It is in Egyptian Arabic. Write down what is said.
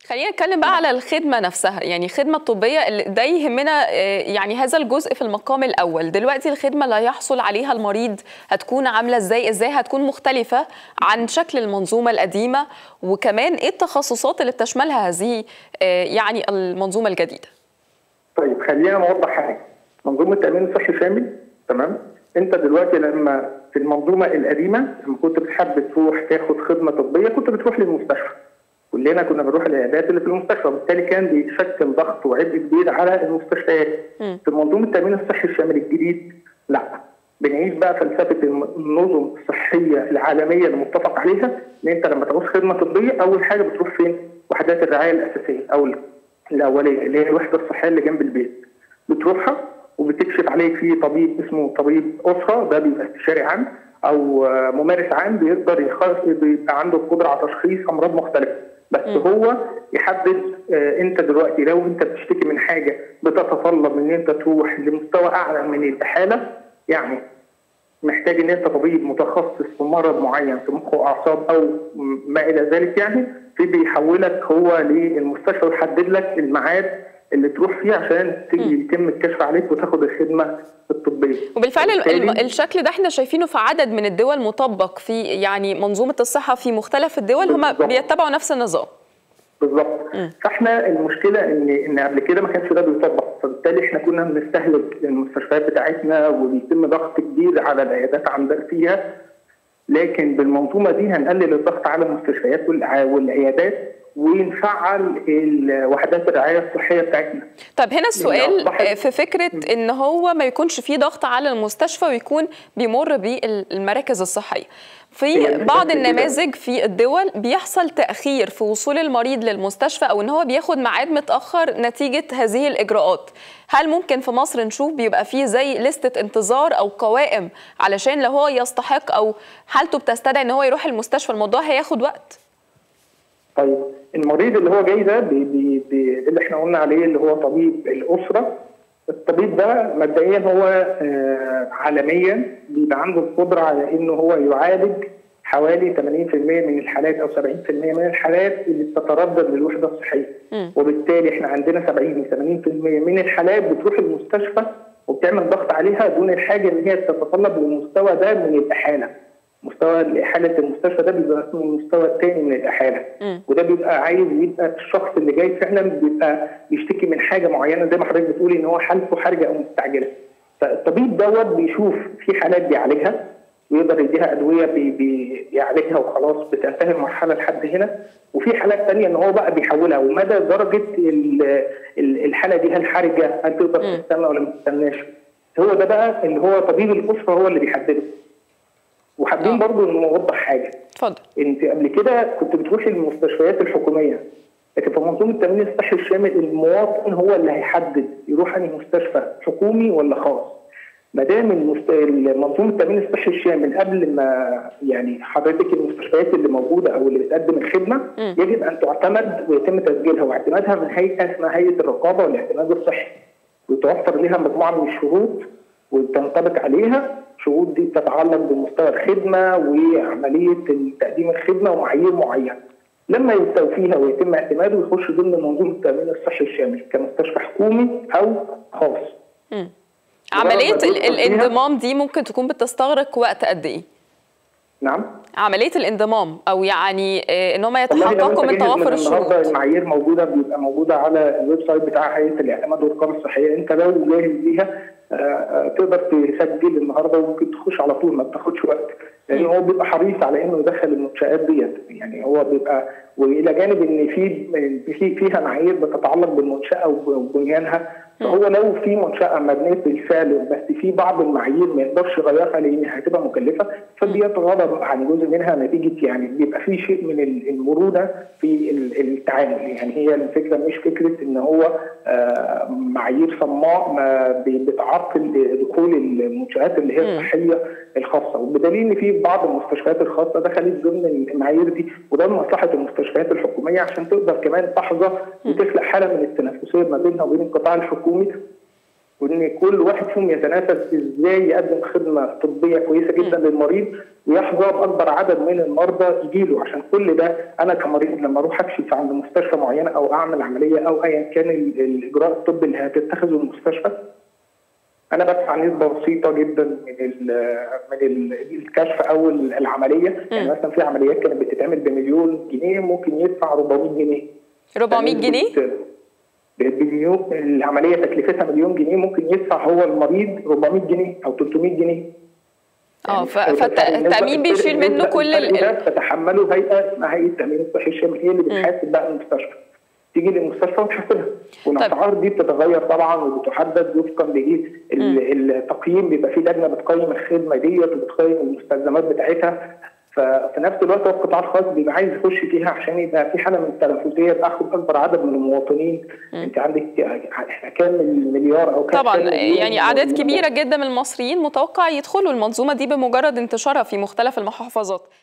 خلينا نتكلم بقى على الخدمه نفسها يعني الخدمه الطبيه اللي ده يهمنا يعني هذا الجزء في المقام الاول دلوقتي الخدمه اللي هيحصل عليها المريض هتكون عامله ازاي ازاي هتكون مختلفه عن شكل المنظومه القديمه وكمان ايه التخصصات اللي بتشملها هذه يعني المنظومه الجديده طيب خلينا نوضح حاجه منظومه التامين الصحي شامل تمام انت دلوقتي لما في المنظومه القديمه لما كنت بتحب تروح تاخد خدمه طبيه كنت بتروح للمستشفى كلنا كنا بنروح العيادات اللي في المستشفى وبالتالي كان بيشكل ضغط وعبء كبير على المستشفيات في منظومه التامين الصحي الشامل الجديد لا بنعيش بقى فلسفه النظم الصحيه العالميه المتفق عليها ان انت لما تعوز خدمه طبيه اول حاجه بتروح فين؟ وحدات الرعايه الاساسيه او الاوليه اللي هي الوحده الصحيه اللي جنب البيت بتروحها وبتكشف عليك في طبيب اسمه طبيب اسره ده بيبقى استشاري عام او ممارس عام بيقدر يخص بيبقى عنده القدره على تشخيص امراض مختلفه بس م. هو يحدد آه انت دلوقتي لو انت بتشتكي من حاجه بتتطلب ان انت تروح لمستوى اعلى من الاحاله يعني محتاج ان انت طبيب متخصص في مرض معين في مخ واعصاب او ما الى ذلك يعني في بيحولك هو للمستشفى ويحدد لك الميعاد اللي تروح فيه عشان تيجي يتم الكشف عليك وتاخد الخدمه الطبيه. وبالفعل الشكل ده احنا شايفينه في عدد من الدول مطبق في يعني منظومه الصحه في مختلف الدول هم بيتبعوا نفس النظام. بالظبط فاحنا المشكله ان ان قبل كده ما كانش ده بيطبق فبالتالي احنا كنا بنستهلك المستشفيات بتاعتنا وبيتم ضغط كبير على العيادات عندنا فيها لكن بالمنظومه دي هنقلل الضغط على المستشفيات والعيادات ونفعل وحدات الرعايه الصحيه بتاعتنا. طب هنا السؤال في فكره ان هو ما يكونش في ضغط على المستشفى ويكون بيمر بالمراكز الصحيه. في بعض النماذج في الدول بيحصل تاخير في وصول المريض للمستشفى او ان هو بياخد ميعاد متاخر نتيجه هذه الاجراءات. هل ممكن في مصر نشوف بيبقى فيه زي لستة انتظار او قوائم علشان لو هو يستحق او حالته بتستدعي ان هو يروح المستشفى الموضوع هياخد وقت؟ طيب المريض اللي هو جاي ده بي بي بي اللي احنا قلنا عليه اللي هو طبيب الاسره الطبيب ده مبدئيا هو آه عالميا بيبقى عنده القدره على انه هو يعالج حوالي 80% من الحالات او 70% من الحالات اللي بتتردد للوحده الصحيه وبالتالي احنا عندنا 70 80% من الحالات بتروح المستشفى وبتعمل ضغط عليها دون الحاجه ان هي تتطلب للمستوى ده من الاحاله مستوى حاله المستشفى ده بيبقى اسمه المستوى الثاني من الاحاله م. وده بيبقى عايز يبقى الشخص اللي جاي فعلا بيبقى بيشتكي من حاجه معينه زي ما حضرتك بتقولي ان هو حالته حرجه او مستعجله فالطبيب دوت بيشوف في حالات بيعالجها ويقدر يديها ادويه بي بي بيعالجها وخلاص بتنتهي المرحله لحد هنا وفي حالات ثانيه ان هو بقى بيحولها ومدى درجه الحاله دي هل حرجه هل تقدر تستنى ولا ما تستناش هو ده بقى اللي هو طبيب الاسره هو اللي بيحدده وحابين برضه نوضح حاجه اتفضل انت قبل كده كنت بتروحي للمستشفيات الحكوميه لكن في منظومه التامين الصحي الشامل المواطن هو اللي هيحدد يروح انهي مستشفى حكومي ولا خاص ما دام المست... منظومه التامين الصحي الشامل قبل ما يعني حضرتك المستشفيات اللي موجوده او اللي بتقدم الخدمه م. يجب ان تعتمد ويتم تسجيلها واعتمادها من هيئه اسمها هيئه الرقابه والاعتماد الصحي ويتوفر لها مجموعه من الشروط وتنطبق عليها الشروط دي بتتعلق بمستوى الخدمه وعمليه تقديم الخدمه ومعايير معينه. لما يستوفيها ويتم اعتماده يخش ضمن منظومه التامين الصحي الشامل كمستشفى حكومي او خاص. م. عمليه الانضمام دي ممكن تكون بتستغرق وقت قد ايه؟ نعم عمليه الانضمام او يعني ان هم يتحققوا من توافر الشروط المعايير موجوده بيبقى موجوده على الويب سايت بتاع هيئه الاعتماد والرقابه الصحيه انت لو جاهز ليها تقدر تسجل النهارده وممكن تخش على طول ما بتاخدش وقت لان هو بيبقى حريص على انه يدخل المنشات ديت يعني هو بيبقى والى جانب ان في في فيها معايير بتتعلق بالمنشاه وبنيانها فهو لو في منشاه مبنيه بالفعل بس في بعض المعايير ما يقدرش يغيرها لان هتبقى مكلفه فبيتغاضى عن جزء منها نتيجه يعني بيبقى في شيء من المرونه في التعامل يعني هي الفكره مش فكره ان هو معايير صماء بتعطل دخول المنشات اللي هي الصحيه الخاصه وبدليل ان في بعض المستشفيات الخاصه دخلت ضمن المعايير دي وده لمصلحه المستشفيات الحكوميه عشان تقدر كمان تحظى وتخلق حاله من التنافسيه ما بينها وبين القطاع الحكومي وان كل واحد فيهم يتنافس ازاي يقدم خدمه طبيه كويسه جدا م. للمريض ويحظى باكبر عدد من المرضى يجيله عشان كل ده انا كمريض لما اروح اكشف عند مستشفى معينه او اعمل عمليه او ايا كان الاجراء الطبي اللي هتتخذه المستشفى انا بدفع نسبه بسيطه جدا من ال من ال الكشف او العمليه يعني مثلا في عمليات كانت بتتعمل بمليون جنيه ممكن يدفع 400 جنيه 400 جنيه بمليون العمليه تكلفتها مليون جنيه ممكن يدفع هو المريض 400 جنيه او 300 جنيه اه فالتامين بيشيل منه كل ال تتحمله هيئه اسمها هيئه التامين الصحي الشامل هي اللي بتحاسب بقى المستشفى تيجي للمستشفى وتحاسبها والاسعار دي بتتغير طبعا وبتحدد وفقا لايه التقييم بيبقى في لجنه بتقيم الخدمه ديت وبتقيم المستلزمات بتاعتها ففي نفس الوقت هو القطاع الخاص بيبقى عايز يخش فيها عشان يبقى في حاله من التنافسيه تاخد اكبر عدد من المواطنين م. انت عندك احنا كام مليار او كام طبعا يعني اعداد كبيره جدا من المصريين متوقع يدخلوا المنظومه دي بمجرد انتشارها في مختلف المحافظات